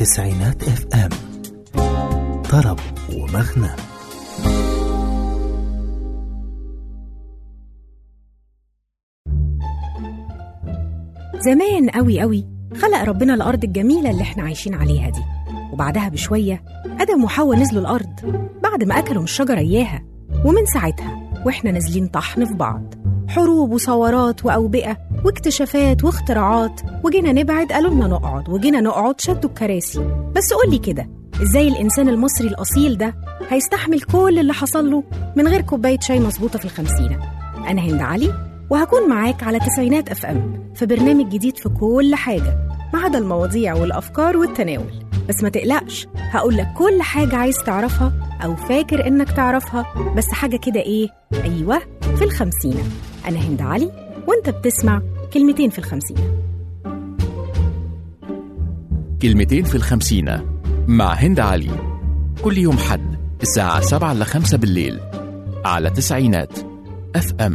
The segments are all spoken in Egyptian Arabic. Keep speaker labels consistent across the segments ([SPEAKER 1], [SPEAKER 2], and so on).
[SPEAKER 1] تسعينات اف ام طرب ومغنى
[SPEAKER 2] زمان قوي قوي خلق ربنا الأرض الجميلة اللي احنا عايشين عليها دي وبعدها بشوية آدم وحواء نزلوا الأرض بعد ما أكلوا من الشجرة إياها ومن ساعتها وإحنا نازلين طحن في بعض حروب وثورات وأوبئة واكتشافات واختراعات وجينا نبعد قالوا لنا نقعد وجينا نقعد شدوا الكراسي بس قولي كده إزاي الإنسان المصري الأصيل ده هيستحمل كل اللي حصل له من غير كوباية شاي مظبوطة في الخمسينة أنا هند علي وهكون معاك على تسعينات اف ام في برنامج جديد في كل حاجه ما عدا المواضيع والافكار والتناول بس ما تقلقش هقول لك كل حاجه عايز تعرفها او فاكر انك تعرفها بس حاجه كده ايه ايوه في الخمسينه انا هند علي وانت بتسمع كلمتين في الخمسينه
[SPEAKER 3] كلمتين في الخمسينة مع هند علي كل يوم حد الساعة سبعة لخمسة بالليل على تسعينات اف ام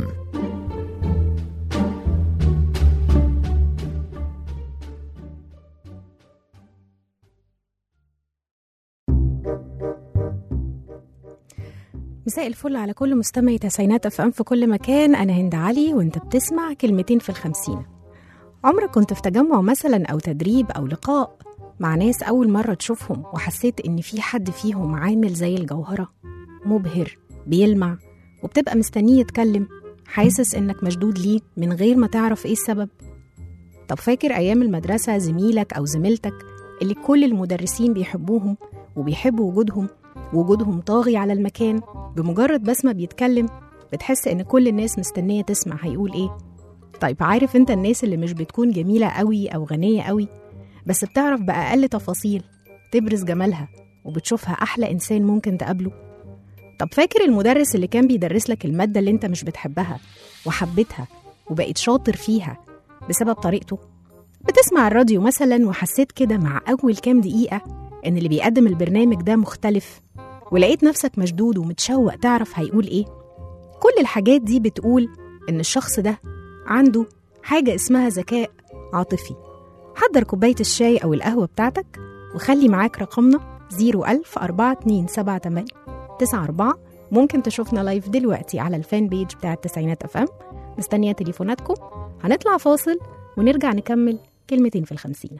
[SPEAKER 2] مساء الفل على كل مستمعي تسعينات اف ام في كل مكان انا هند علي وانت بتسمع كلمتين في الخمسينه عمرك كنت في تجمع مثلا او تدريب او لقاء مع ناس اول مره تشوفهم وحسيت ان في حد فيهم عامل زي الجوهره مبهر بيلمع وبتبقى مستنيه يتكلم حاسس انك مشدود ليه من غير ما تعرف ايه السبب طب فاكر ايام المدرسه زميلك او زميلتك اللي كل المدرسين بيحبوهم وبيحبوا وجودهم وجودهم طاغي على المكان بمجرد بس ما بيتكلم بتحس ان كل الناس مستنيه تسمع هيقول ايه طيب عارف انت الناس اللي مش بتكون جميله قوي او غنيه قوي بس بتعرف باقل تفاصيل تبرز جمالها وبتشوفها احلى انسان ممكن تقابله طب فاكر المدرس اللي كان بيدرس لك الماده اللي انت مش بتحبها وحبيتها وبقيت شاطر فيها بسبب طريقته بتسمع الراديو مثلا وحسيت كده مع اول كام دقيقه ان اللي بيقدم البرنامج ده مختلف ولقيت نفسك مشدود ومتشوق تعرف هيقول ايه كل الحاجات دي بتقول ان الشخص ده عنده حاجة اسمها ذكاء عاطفي حضر كوباية الشاي أو القهوة بتاعتك وخلي معاك رقمنا 01000 4278 94 ممكن تشوفنا لايف دلوقتي على الفان بيج بتاع التسعينات اف ام مستنية تليفوناتكم هنطلع فاصل ونرجع نكمل كلمتين في الخمسين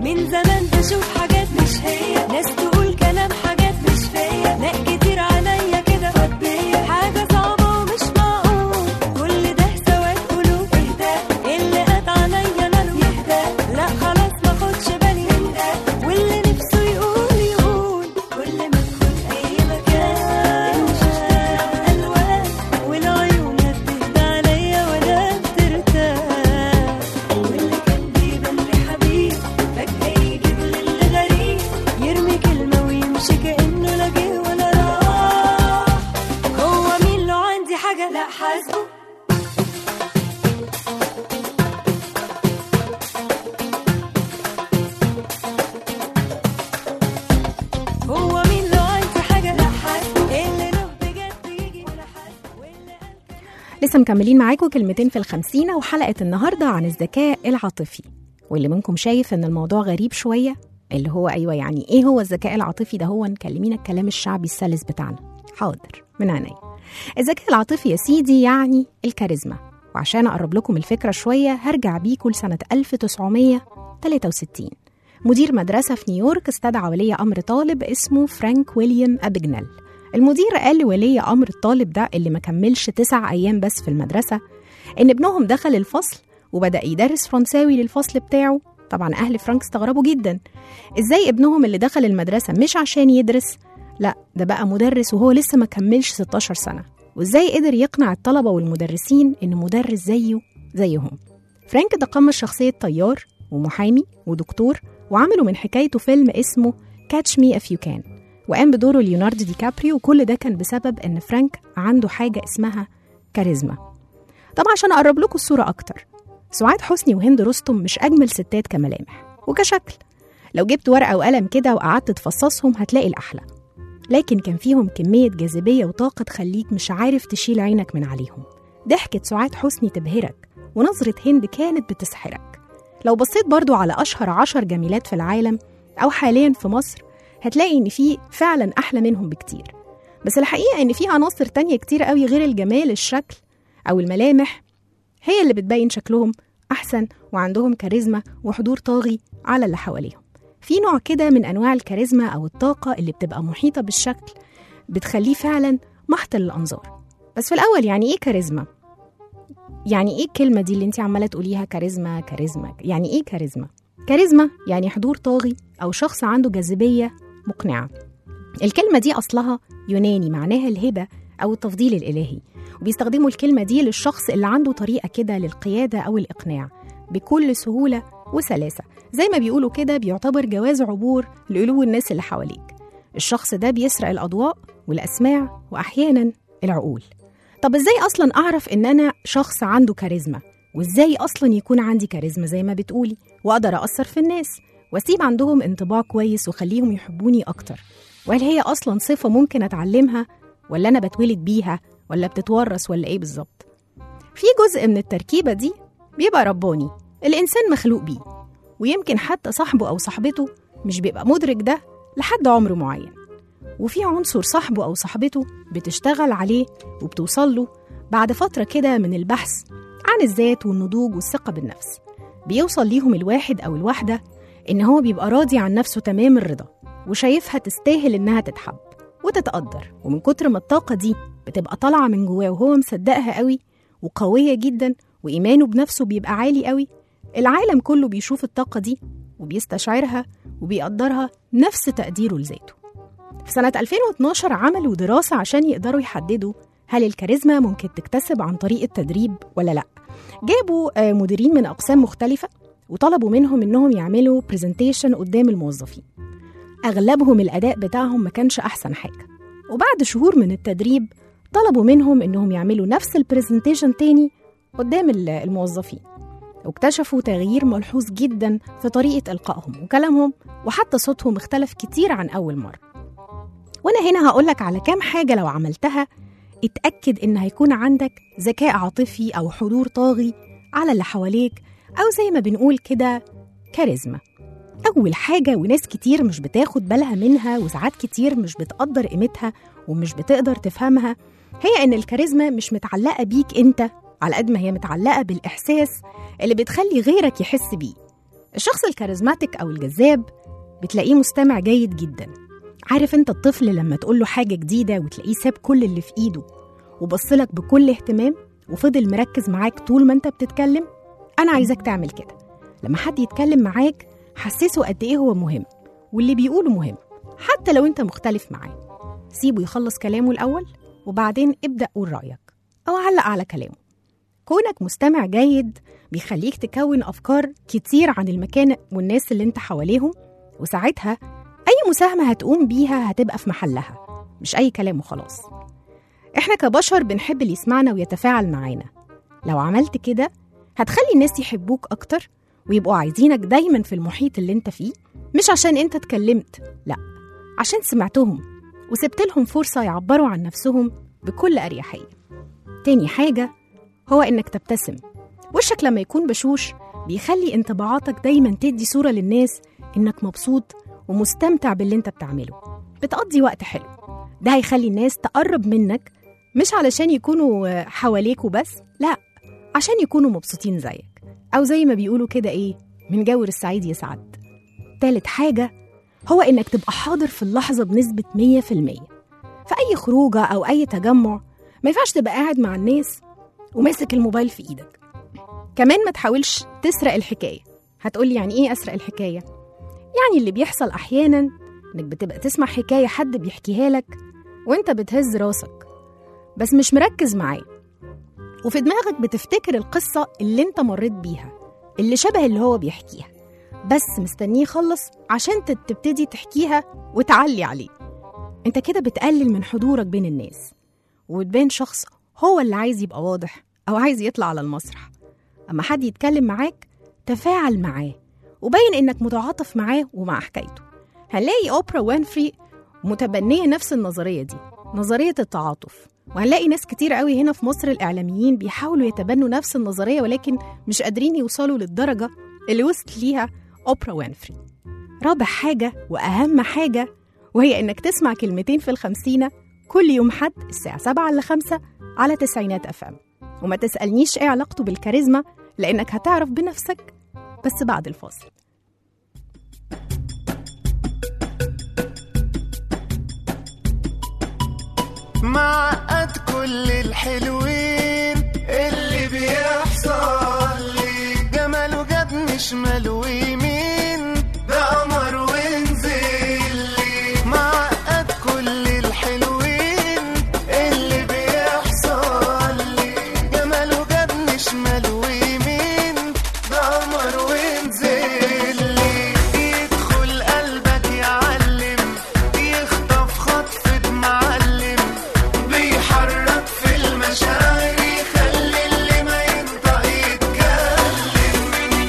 [SPEAKER 4] من زمان بشوف حاجات مش هي ناس تقول كلام حاجات مش فيا لا كتير عليا كده خبية حاجة صعبة ومش معقول كل ده سواد قلوب اهدى اللي قد عليا نار يهدى لا خلاص ما خدش بالي من ده واللي نفسه يقول يقول كل ما ادخل اي مكان شفت الوان والعيون هتهدى عليا ولا بترتاح واللي كان بيبان لي حبيب فجأة يجيب للي غريب يرمي كلمة ويمشي كأنه لا جه ولا راح هو مين لو عندي حاجة لا حاسبه هو مين لو عندي حاجة لا حاسبه اللي له بجد يجي ولا حاسبه واللي قال
[SPEAKER 2] لسه مكملين معاكم كلمتين في الخمسينة وحلقة النهاردة عن الذكاء العاطفي واللي منكم شايف ان الموضوع غريب شوية اللي هو أيوة يعني إيه هو الذكاء العاطفي ده هو نكلمينا الكلام الشعبي السلس بتاعنا حاضر من عينيا الذكاء العاطفي يا سيدي يعني الكاريزما وعشان أقرب لكم الفكرة شوية هرجع بيكم لسنة 1963 مدير مدرسة في نيويورك استدعى ولي أمر طالب اسمه فرانك ويليام أبجنال المدير قال لولي أمر الطالب ده اللي ما كملش تسع أيام بس في المدرسة إن ابنهم دخل الفصل وبدأ يدرس فرنساوي للفصل بتاعه طبعا أهل فرانك استغربوا جدا إزاي ابنهم اللي دخل المدرسة مش عشان يدرس لا ده بقى مدرس وهو لسه ما كملش 16 سنة وإزاي قدر يقنع الطلبة والمدرسين إن مدرس زيه زيهم فرانك تقمص شخصية طيار ومحامي ودكتور وعملوا من حكايته فيلم اسمه كاتش مي اف يو كان وقام بدوره ليوناردو دي كابريو وكل ده كان بسبب ان فرانك عنده حاجه اسمها كاريزما طبعا عشان اقرب لكم الصوره اكتر سعاد حسني وهند رستم مش اجمل ستات كملامح وكشكل لو جبت ورقه وقلم كده وقعدت تفصصهم هتلاقي الاحلى لكن كان فيهم كميه جاذبيه وطاقه تخليك مش عارف تشيل عينك من عليهم ضحكة سعاد حسني تبهرك ونظرة هند كانت بتسحرك لو بصيت برضو على أشهر عشر جميلات في العالم أو حاليا في مصر هتلاقي إن في فعلا أحلى منهم بكتير بس الحقيقة إن في عناصر تانية كتير قوي غير الجمال الشكل أو الملامح هي اللي بتبين شكلهم أحسن وعندهم كاريزما وحضور طاغي على اللي حواليهم في نوع كده من أنواع الكاريزما أو الطاقة اللي بتبقى محيطة بالشكل بتخليه فعلا محت للأنظار بس في الأول يعني إيه كاريزما؟ يعني إيه الكلمة دي اللي أنت عمالة تقوليها كاريزما كاريزما يعني إيه كاريزما؟ كاريزما يعني حضور طاغي أو شخص عنده جاذبية مقنعة الكلمة دي أصلها يوناني معناها الهبة أو التفضيل الإلهي وبيستخدموا الكلمة دي للشخص اللي عنده طريقة كده للقيادة أو الإقناع بكل سهولة وسلاسة زي ما بيقولوا كده بيعتبر جواز عبور لقلوب الناس اللي حواليك الشخص ده بيسرق الأضواء والأسماع وأحيانا العقول طب إزاي أصلا أعرف إن أنا شخص عنده كاريزما وإزاي أصلا يكون عندي كاريزما زي ما بتقولي وأقدر أأثر في الناس وأسيب عندهم انطباع كويس وخليهم يحبوني أكتر وهل هي أصلا صفة ممكن أتعلمها ولا أنا بتولد بيها ولا بتتورث ولا إيه بالظبط في جزء من التركيبة دي بيبقى رباني الإنسان مخلوق بيه ويمكن حتى صاحبه أو صاحبته مش بيبقى مدرك ده لحد عمر معين وفي عنصر صاحبه أو صاحبته بتشتغل عليه وبتوصل له بعد فترة كده من البحث عن الذات والنضوج والثقة بالنفس بيوصل ليهم الواحد أو الواحدة إن هو بيبقى راضي عن نفسه تمام الرضا وشايفها تستاهل إنها تتحب وتتقدر ومن كتر ما الطاقة دي بتبقى طالعة من جواه وهو مصدقها قوي وقوية جدا وإيمانه بنفسه بيبقى عالي قوي العالم كله بيشوف الطاقة دي وبيستشعرها وبيقدرها نفس تقديره لذاته في سنة 2012 عملوا دراسة عشان يقدروا يحددوا هل الكاريزما ممكن تكتسب عن طريق التدريب ولا لا جابوا آه، مديرين من أقسام مختلفة وطلبوا منهم إنهم يعملوا برزنتيشن قدام الموظفين أغلبهم الأداء بتاعهم ما كانش أحسن حاجة وبعد شهور من التدريب طلبوا منهم إنهم يعملوا نفس البرزنتيشن تاني قدام ال- الموظفين واكتشفوا تغيير ملحوظ جدا في طريقة إلقائهم وكلامهم وحتى صوتهم اختلف كتير عن أول مرة وأنا هنا هقولك على كام حاجة لو عملتها اتأكد إن هيكون عندك ذكاء عاطفي أو حضور طاغي على اللي حواليك أو زي ما بنقول كده كاريزما أول حاجة وناس كتير مش بتاخد بالها منها وساعات كتير مش بتقدر قيمتها ومش بتقدر تفهمها هي إن الكاريزما مش متعلقة بيك أنت على قد ما هي متعلقة بالإحساس اللي بتخلي غيرك يحس بيه الشخص الكاريزماتيك أو الجذاب بتلاقيه مستمع جيد جدا عارف انت الطفل لما تقول له حاجة جديدة وتلاقيه ساب كل اللي في ايده وبصلك بكل اهتمام وفضل مركز معاك طول ما انت بتتكلم انا عايزك تعمل كده لما حد يتكلم معاك حسسه قد ايه هو مهم واللي بيقوله مهم حتى لو انت مختلف معاه سيبه يخلص كلامه الاول وبعدين ابدا قول رايك او علق على كلامه كونك مستمع جيد بيخليك تكون افكار كتير عن المكان والناس اللي انت حواليهم وساعتها اي مساهمه هتقوم بيها هتبقى في محلها مش اي كلام وخلاص احنا كبشر بنحب اللي يسمعنا ويتفاعل معانا لو عملت كده هتخلي الناس يحبوك اكتر ويبقوا عايزينك دايما في المحيط اللي انت فيه مش عشان انت اتكلمت لا عشان سمعتهم وسبت لهم فرصة يعبروا عن نفسهم بكل أريحية تاني حاجة هو إنك تبتسم وشك لما يكون بشوش بيخلي انطباعاتك دايما تدي صورة للناس إنك مبسوط ومستمتع باللي انت بتعمله بتقضي وقت حلو ده هيخلي الناس تقرب منك مش علشان يكونوا حواليك وبس لا عشان يكونوا مبسوطين زيك أو زي ما بيقولوا كده إيه من جور السعيد يسعد تالت حاجة هو إنك تبقى حاضر في اللحظة بنسبة 100% في أي خروجة أو أي تجمع ما ينفعش تبقى قاعد مع الناس وماسك الموبايل في إيدك كمان ما تحاولش تسرق الحكاية هتقولي يعني إيه أسرق الحكاية؟ يعني اللي بيحصل أحيانا إنك بتبقى تسمع حكاية حد بيحكيها لك وإنت بتهز راسك بس مش مركز معاه وفي دماغك بتفتكر القصة اللي انت مريت بيها اللي شبه اللي هو بيحكيها بس مستنيه يخلص عشان تت- تبتدي تحكيها وتعلي عليه انت كده بتقلل من حضورك بين الناس وتبان شخص هو اللي عايز يبقى واضح أو عايز يطلع على المسرح أما حد يتكلم معاك تفاعل معاه وبين إنك متعاطف معاه ومع حكايته هنلاقي أوبرا وينفري متبنية نفس النظرية دي نظرية التعاطف وهنلاقي ناس كتير قوي هنا في مصر الإعلاميين بيحاولوا يتبنوا نفس النظرية ولكن مش قادرين يوصلوا للدرجة اللي وصلت ليها أوبرا وينفري رابع حاجة وأهم حاجة وهي إنك تسمع كلمتين في الخمسينة كل يوم حد الساعة 7 ل 5 على تسعينات أفهم وما تسألنيش إيه علاقته بالكاريزما لأنك هتعرف بنفسك بس بعد الفاصل
[SPEAKER 5] معقد كل الحلوين اللي بيحصل لي جماله جابني شمال ويمين ده قمر ونزل لي معقد كل الحلوين اللي بيحصل لي جماله جابني شمال ويمين ده قمر ونزل لي يدخل قلبك يعلم يخطف خطفة معلم بيحرك في المشاعر يخلي اللي ما ينطق يتكلم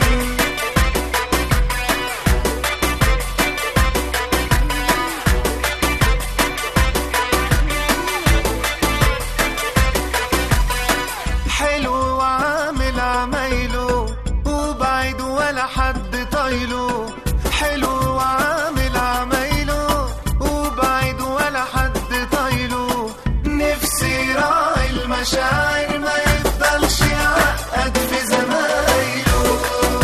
[SPEAKER 5] حلو وعامل عمايله وبعيد ولا حد طايله حلو وعامل عمايله وبعيد ولا حد طايله نفسي راعي المشاعر ما يفضلش يعقد في زمايله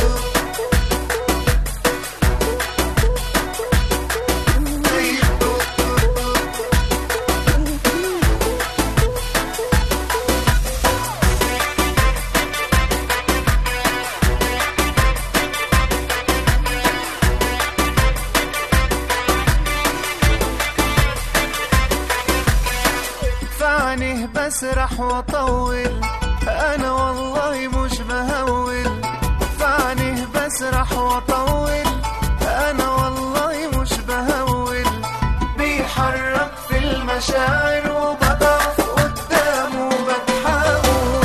[SPEAKER 5] فعنه بسرح واطول انا والله مش بهول فعنه بسرح واطول انا والله مش بهول بيحرك في المشاعر وبضعف قدامه بتحاول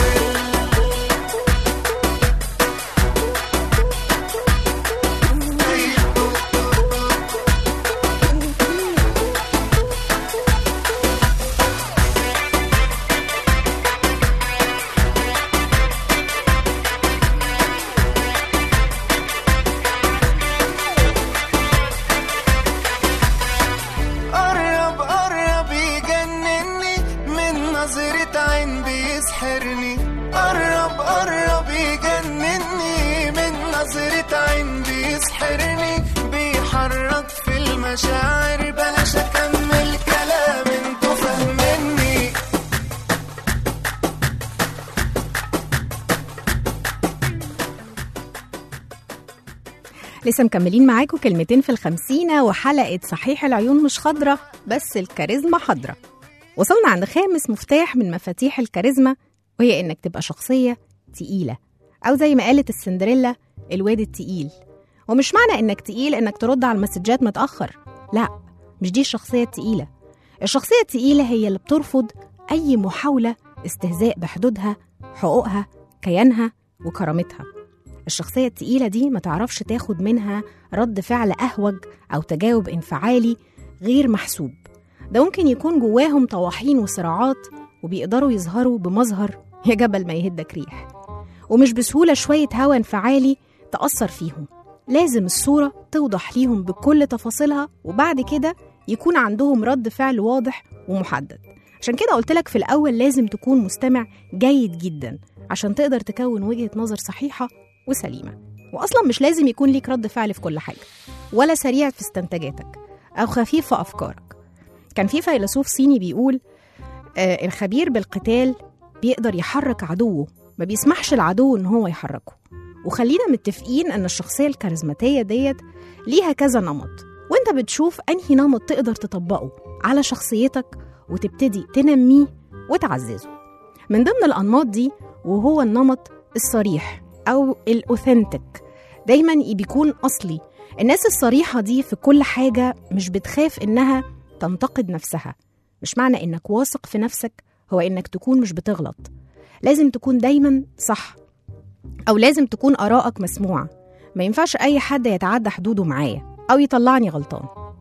[SPEAKER 5] مشاعر بلاش اكمل كلام انتوا فاهميني
[SPEAKER 2] لسه مكملين معاكم كلمتين في الخمسينة وحلقة صحيح العيون مش خضرة بس الكاريزما حضرة وصلنا عند خامس مفتاح من مفاتيح الكاريزما وهي إنك تبقى شخصية تقيلة أو زي ما قالت السندريلا الواد التقيل ومش معنى إنك تقيل إنك ترد على المسجات متأخر لا مش دي الشخصية التقيلة الشخصية التقيلة هي اللي بترفض أي محاولة استهزاء بحدودها حقوقها كيانها وكرامتها الشخصية التقيلة دي ما تعرفش تاخد منها رد فعل أهوج أو تجاوب انفعالي غير محسوب ده ممكن يكون جواهم طواحين وصراعات وبيقدروا يظهروا بمظهر يا جبل ما يهدك ريح ومش بسهولة شوية هوا انفعالي تأثر فيهم لازم الصورة توضح ليهم بكل تفاصيلها وبعد كده يكون عندهم رد فعل واضح ومحدد عشان كده قلت لك في الأول لازم تكون مستمع جيد جدا عشان تقدر تكون وجهة نظر صحيحة وسليمة وأصلا مش لازم يكون ليك رد فعل في كل حاجة ولا سريع في استنتاجاتك أو خفيف في أفكارك كان في فيلسوف صيني بيقول آه الخبير بالقتال بيقدر يحرك عدوه ما بيسمحش العدو إن هو يحركه وخلينا متفقين أن الشخصية الكاريزماتية ديت ليها كذا نمط وانت بتشوف أنهي نمط تقدر تطبقه على شخصيتك وتبتدي تنميه وتعززه من ضمن الأنماط دي وهو النمط الصريح أو الأوثنتك دايما بيكون أصلي الناس الصريحة دي في كل حاجة مش بتخاف إنها تنتقد نفسها مش معنى إنك واثق في نفسك هو إنك تكون مش بتغلط لازم تكون دايما صح أو لازم تكون آرائك مسموعة ما ينفعش أي حد يتعدى حدوده معايا أو يطلعني غلطان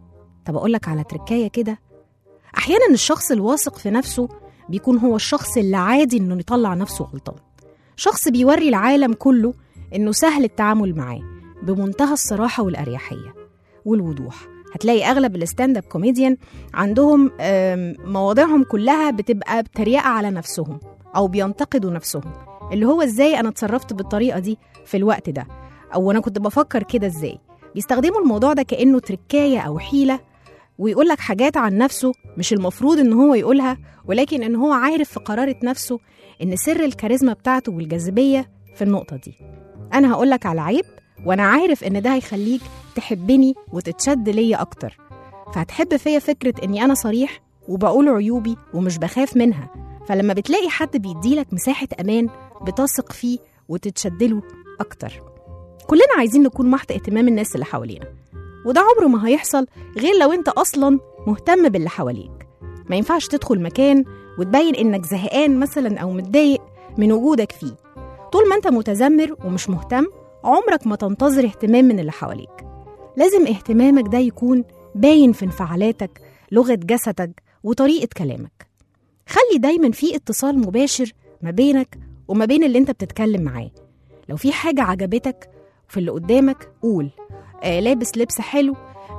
[SPEAKER 2] طب أقولك على تركاية كده أحيانا الشخص الواثق في نفسه بيكون هو الشخص اللي عادي إنه يطلع نفسه غلطان شخص بيوري العالم كله إنه سهل التعامل معاه بمنتهى الصراحة والأريحية والوضوح هتلاقي أغلب الستاند اب كوميديان عندهم آم، مواضيعهم كلها بتبقى بتريقة على نفسهم أو بينتقدوا نفسهم اللي هو إزاي أنا اتصرفت بالطريقة دي في الوقت ده أو أنا كنت بفكر كده إزاي بيستخدموا الموضوع ده كأنه تركاية أو حيلة ويقول لك حاجات عن نفسه مش المفروض إن هو يقولها ولكن إن هو عارف في قرارة نفسه إن سر الكاريزما بتاعته والجاذبية في النقطة دي أنا هقولك على عيب وأنا عارف إن ده هيخليك تحبني وتتشد ليا أكتر فهتحب فيا فكرة إني أنا صريح وبقول عيوبي ومش بخاف منها فلما بتلاقي حد بيديلك مساحة أمان بتثق فيه وتتشدله أكتر كلنا عايزين نكون محت اهتمام الناس اللي حوالينا وده عمره ما هيحصل غير لو انت اصلا مهتم باللي حواليك ما ينفعش تدخل مكان وتبين انك زهقان مثلا او متضايق من وجودك فيه طول ما انت متذمر ومش مهتم عمرك ما تنتظر اهتمام من اللي حواليك لازم اهتمامك ده يكون باين في انفعالاتك لغة جسدك وطريقة كلامك خلي دايما في اتصال مباشر ما بينك وما بين اللي انت بتتكلم معاه لو في حاجة عجبتك في اللي قدامك قول آه لابس لبس حلو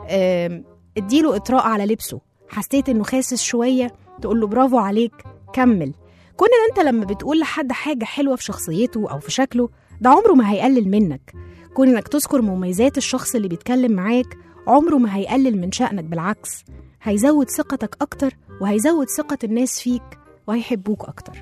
[SPEAKER 2] آه اديله اطراء على لبسه حسيت انه خاسس شويه تقول له برافو عليك كمل كون ان انت لما بتقول لحد حاجه حلوه في شخصيته او في شكله ده عمره ما هيقلل منك كون انك تذكر مميزات الشخص اللي بيتكلم معاك عمره ما هيقلل من شأنك بالعكس هيزود ثقتك اكتر وهيزود ثقة الناس فيك وهيحبوك اكتر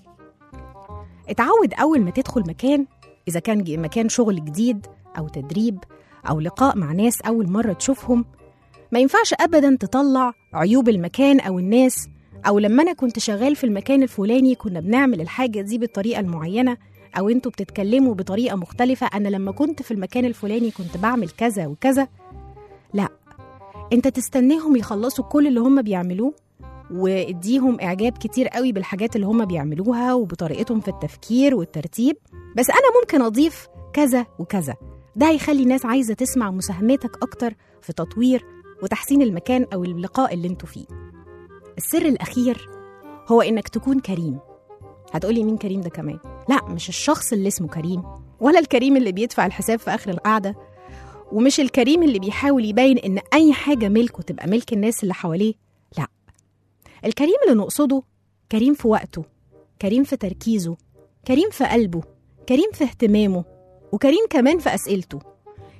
[SPEAKER 2] اتعود اول ما تدخل مكان اذا كان ج- مكان شغل جديد او تدريب او لقاء مع ناس اول مره تشوفهم ما ينفعش ابدا تطلع عيوب المكان او الناس او لما انا كنت شغال في المكان الفلاني كنا بنعمل الحاجه دي بالطريقه المعينه او انتوا بتتكلموا بطريقه مختلفه انا لما كنت في المكان الفلاني كنت بعمل كذا وكذا لا انت تستناهم يخلصوا كل اللي هم بيعملوه واديهم اعجاب كتير قوي بالحاجات اللي هم بيعملوها وبطريقتهم في التفكير والترتيب بس انا ممكن اضيف كذا وكذا ده هيخلي الناس عايزه تسمع مساهمتك اكتر في تطوير وتحسين المكان او اللقاء اللي انتوا فيه السر الاخير هو انك تكون كريم هتقولي مين كريم ده كمان لا مش الشخص اللي اسمه كريم ولا الكريم اللي بيدفع الحساب في اخر القعده ومش الكريم اللي بيحاول يبين ان اي حاجه ملكه تبقى ملك الناس اللي حواليه لا الكريم اللي نقصده كريم في وقته كريم في تركيزه كريم في قلبه كريم في اهتمامه وكريم كمان في اسئلته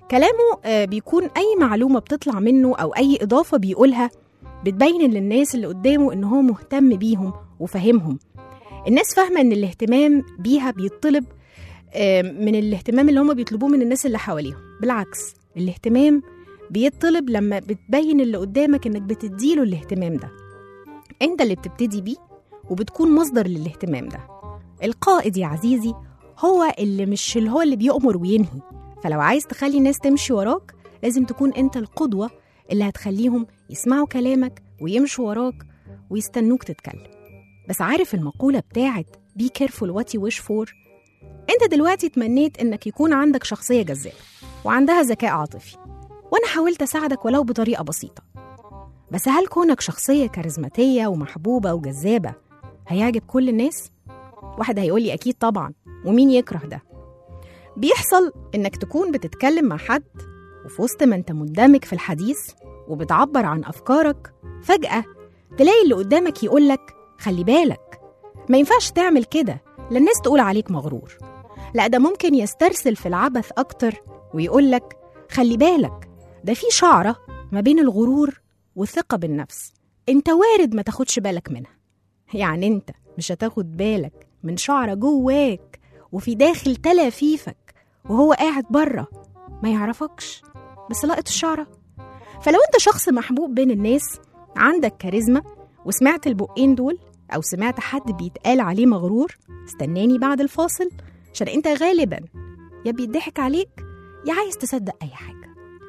[SPEAKER 2] كلامه آه، بيكون أي معلومة بتطلع منه أو أي إضافة بيقولها بتبين للناس اللي قدامه إن هو مهتم بيهم وفاهمهم الناس فاهمة إن الاهتمام بيها بيطلب آه، من الاهتمام اللي هم بيطلبوه من الناس اللي حواليهم بالعكس الاهتمام بيطلب لما بتبين اللي قدامك إنك بتديله الاهتمام ده أنت اللي بتبتدي بيه وبتكون مصدر للاهتمام ده القائد يا عزيزي هو اللي مش اللي هو اللي بيأمر وينهي فلو عايز تخلي الناس تمشي وراك لازم تكون انت القدوة اللي هتخليهم يسمعوا كلامك ويمشوا وراك ويستنوك تتكلم بس عارف المقولة بتاعت be careful what you wish for انت دلوقتي تمنيت انك يكون عندك شخصية جذابة وعندها ذكاء عاطفي وانا حاولت اساعدك ولو بطريقة بسيطة بس هل كونك شخصية كاريزماتية ومحبوبة وجذابة هيعجب كل الناس؟ واحد هيقول لي أكيد طبعا ومين يكره ده؟ بيحصل إنك تكون بتتكلم مع حد وفي وسط ما أنت مندمج في الحديث وبتعبر عن أفكارك فجأة تلاقي اللي قدامك يقولك خلي بالك ما ينفعش تعمل كده لا الناس تقول عليك مغرور لا ده ممكن يسترسل في العبث أكتر ويقولك خلي بالك ده في شعرة ما بين الغرور والثقة بالنفس انت وارد ما تاخدش بالك منها يعني انت مش هتاخد بالك من شعرة جواك وفي داخل تلافيفك وهو قاعد بره ما يعرفكش بس لقط الشعرة فلو انت شخص محبوب بين الناس عندك كاريزما وسمعت البقين دول او سمعت حد بيتقال عليه مغرور استناني بعد الفاصل عشان انت غالبا يا بيضحك عليك يا عايز تصدق اي حاجه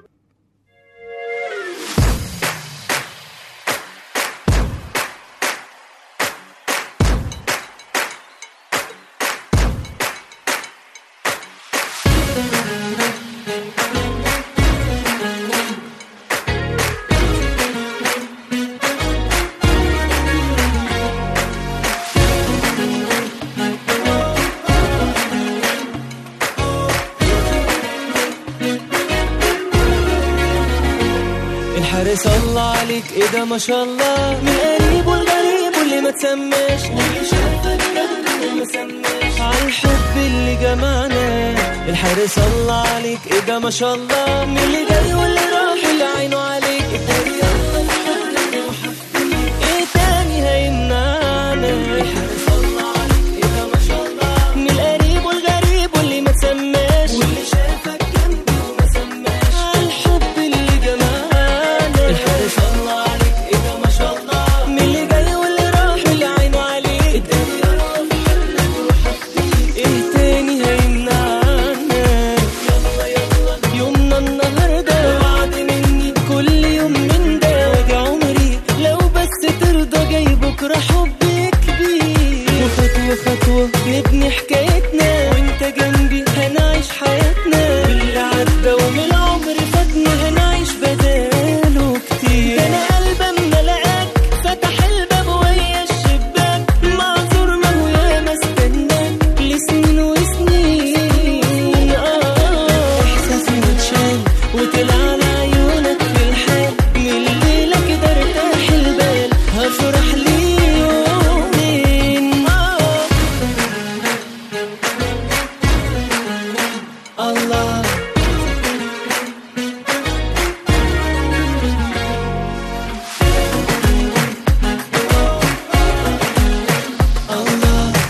[SPEAKER 6] الحارس الله عليك ايه ده ما شاء الله من القريب والغريب واللي ما تسماش واللي شافك جنبه وما سماش على الحب اللي جمعنا الحارس الله عليك ايه ده ما شاء الله من اللي جاي واللي راح اللي عينه عليك الدنيا يلا نحبك وحبيبك ايه تاني هيمنعنا الحارس الله عليك ايه ده ما شاء الله من القريب والغريب واللي ما تسماش واللي شافك جنبي وما سماش على الحب اللي جمعنا الحارس الله عليك ايه ده ما شاء الله من اللي جاي واللي راح واللي عينه عليك الدنيا يلا في حلك وحبيبك ايه تاني هيمنعنا يلا يلا يومنا النهارده وعد مني كل يوم من ده واجي عمري لو بس ترضى جاي بكره حبي كبير وخطوه خطوه نبني حكايتنا وانت جنبي هنعيش حياتنا واللي عدى ومن العمر فاتنا هنعيش بداله كتير ده انا قلبي اما لقاك فتح الباب ويا الشباك معذور ما هو ياما استناك لسنين وسنين اه احساسي متشال وطلع على عيونك في الحال من الليله كده ارتاح البال هفرح لي يومين آه الله الله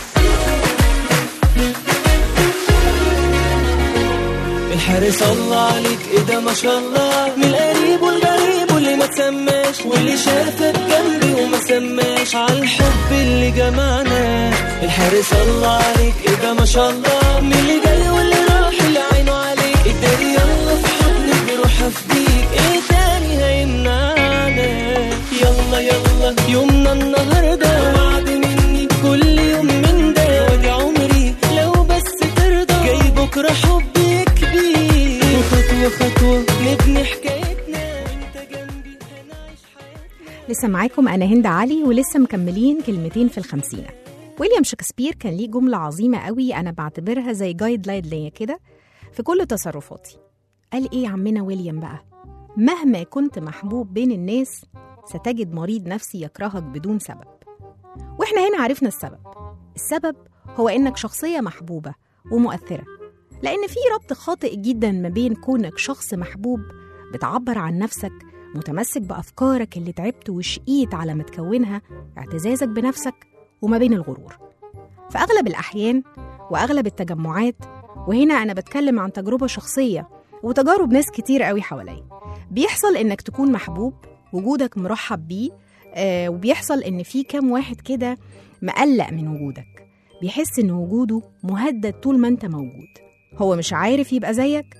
[SPEAKER 6] الحارس الله عليك ايه ده ما شاء الله من القريب والغريب واللي ما تسماش واللي شافك جنبي وما سماش على الحب اللي جمعنا الحارس الله عليك ايه ده ما شاء الله من اللي جاي واللي راح اللي عينه عليك الداري يلا في حضنك بروح افديك ايه تاني هيمنعنا يلا يلا يومنا النهارده وعد مني كل يوم من ده واجي عمري لو بس ترضى جاي بكره حبي كبير وخطوه خطوه نبني حكايتنا وانت جنبي هنعيش حياتنا
[SPEAKER 2] لسه معاكم أنا هند علي ولسه مكملين كلمتين في الخمسينة ويليام شكسبير كان ليه جملة عظيمة قوي أنا بعتبرها زي جايد لاين ليا كده في كل تصرفاتي قال إيه يا عمنا ويليام بقى مهما كنت محبوب بين الناس ستجد مريض نفسي يكرهك بدون سبب واحنا هنا عرفنا السبب السبب هو إنك شخصية محبوبة ومؤثرة لأن في ربط خاطئ جدا ما بين كونك شخص محبوب بتعبر عن نفسك متمسك بأفكارك اللي تعبت وشقيت على ما تكونها اعتزازك بنفسك وما بين الغرور في أغلب الأحيان وأغلب التجمعات وهنا أنا بتكلم عن تجربة شخصية وتجارب ناس كتير قوي حواليا بيحصل إنك تكون محبوب وجودك مرحب بيه آه وبيحصل إن في كام واحد كده مقلق من وجودك بيحس إن وجوده مهدد طول ما أنت موجود هو مش عارف يبقى زيك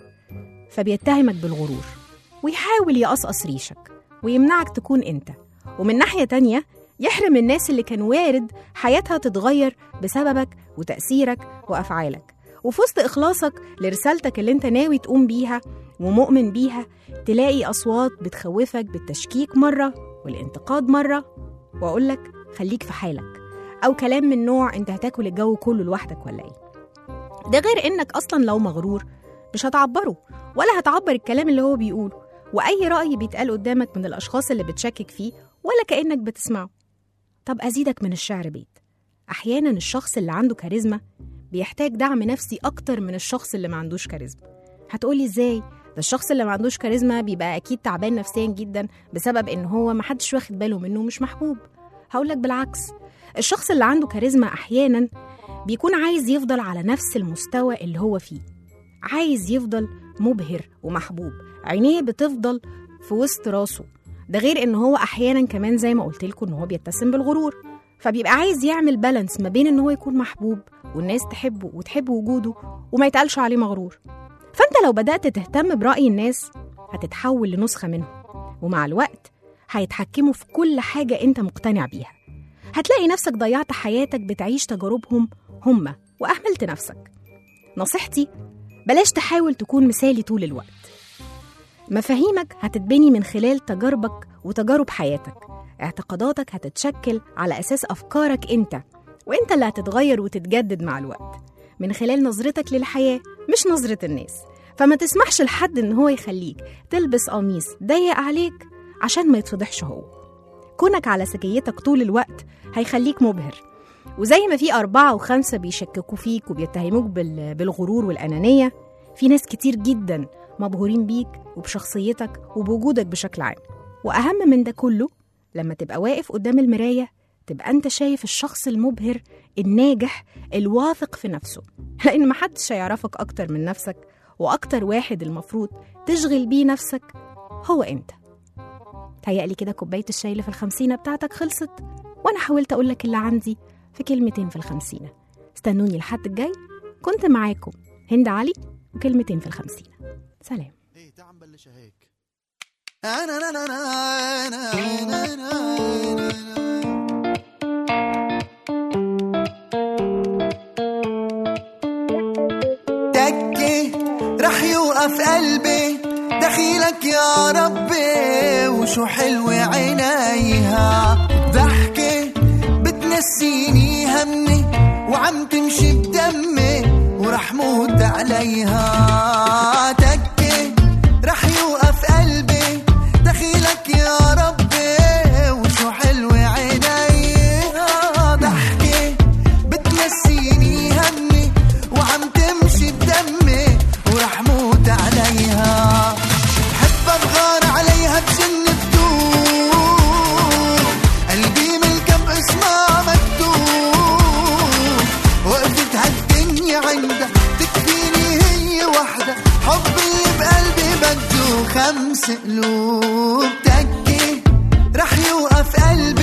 [SPEAKER 2] فبيتهمك بالغرور ويحاول يقصقص ريشك ويمنعك تكون أنت ومن ناحية تانية يحرم الناس اللي كان وارد حياتها تتغير بسببك وتأثيرك وأفعالك وفي وسط إخلاصك لرسالتك اللي أنت ناوي تقوم بيها ومؤمن بيها تلاقي أصوات بتخوفك بالتشكيك مرة والانتقاد مرة وأقولك خليك في حالك أو كلام من نوع أنت هتاكل الجو كله لوحدك ولا إيه ده غير إنك أصلا لو مغرور مش هتعبره ولا هتعبر الكلام اللي هو بيقوله وأي رأي بيتقال قدامك من الأشخاص اللي بتشكك فيه ولا كأنك بتسمعه طب أزيدك من الشعر بيت أحيانا الشخص اللي عنده كاريزما بيحتاج دعم نفسي أكتر من الشخص اللي ما عندوش كاريزما هتقولي إزاي؟ ده الشخص اللي ما عندوش كاريزما بيبقى أكيد تعبان نفسيا جدا بسبب إن هو محدش واخد باله منه ومش محبوب هقولك بالعكس الشخص اللي عنده كاريزما أحيانا بيكون عايز يفضل على نفس المستوى اللي هو فيه عايز يفضل مبهر ومحبوب عينيه بتفضل في وسط راسه ده غير ان هو احيانا كمان زي ما قلت لكم ان هو بيتسم بالغرور فبيبقى عايز يعمل بالانس ما بين ان هو يكون محبوب والناس تحبه وتحب وجوده وما يتقالش عليه مغرور فانت لو بدات تهتم براي الناس هتتحول لنسخه منهم ومع الوقت هيتحكموا في كل حاجه انت مقتنع بيها هتلاقي نفسك ضيعت حياتك بتعيش تجاربهم هما واهملت نفسك نصيحتي بلاش تحاول تكون مثالي طول الوقت مفاهيمك هتتبني من خلال تجاربك وتجارب حياتك اعتقاداتك هتتشكل على أساس أفكارك أنت وأنت اللي هتتغير وتتجدد مع الوقت من خلال نظرتك للحياة مش نظرة الناس فما تسمحش لحد إن هو يخليك تلبس قميص ضيق عليك عشان ما يتفضحش هو كونك على سجيتك طول الوقت هيخليك مبهر وزي ما في أربعة وخمسة بيشككوا فيك وبيتهموك بال- بالغرور والأنانية في ناس كتير جدا مبهورين بيك وبشخصيتك وبوجودك بشكل عام وأهم من ده كله لما تبقى واقف قدام المراية تبقى أنت شايف الشخص المبهر الناجح الواثق في نفسه لأن محدش هيعرفك أكتر من نفسك وأكتر واحد المفروض تشغل بيه نفسك هو أنت تهيألي كده كوباية الشاي اللي في الخمسينة بتاعتك خلصت وأنا حاولت أقولك اللي عندي في كلمتين في الخمسينة استنوني الحد الجاي كنت معاكم هند علي وكلمتين في الخمسينة سلام
[SPEAKER 5] ايه تعال نبلشها هيك انا انا انا انا انا انا انا تكي رح يوقف قلبي دخيلك يا ربي وشو حلوة عينيها ضحكة بتنسيني همي وعم تمشي بدمي ورح موت عليها تكي رح يوقف قلبي دخيلك يا ربي وشو حلوة عينيها ضحكة بتنسيني همي وعم تمشي بدمي ورح موت عليها بحب ابغار عليها بجن بدون قلبي ملكب اسمها مكتوب وقفت هالدنيا عندها تكفيني هي وحدة حب اللي بقلبي بده خمس قلوب تكي رح يوقف قلبي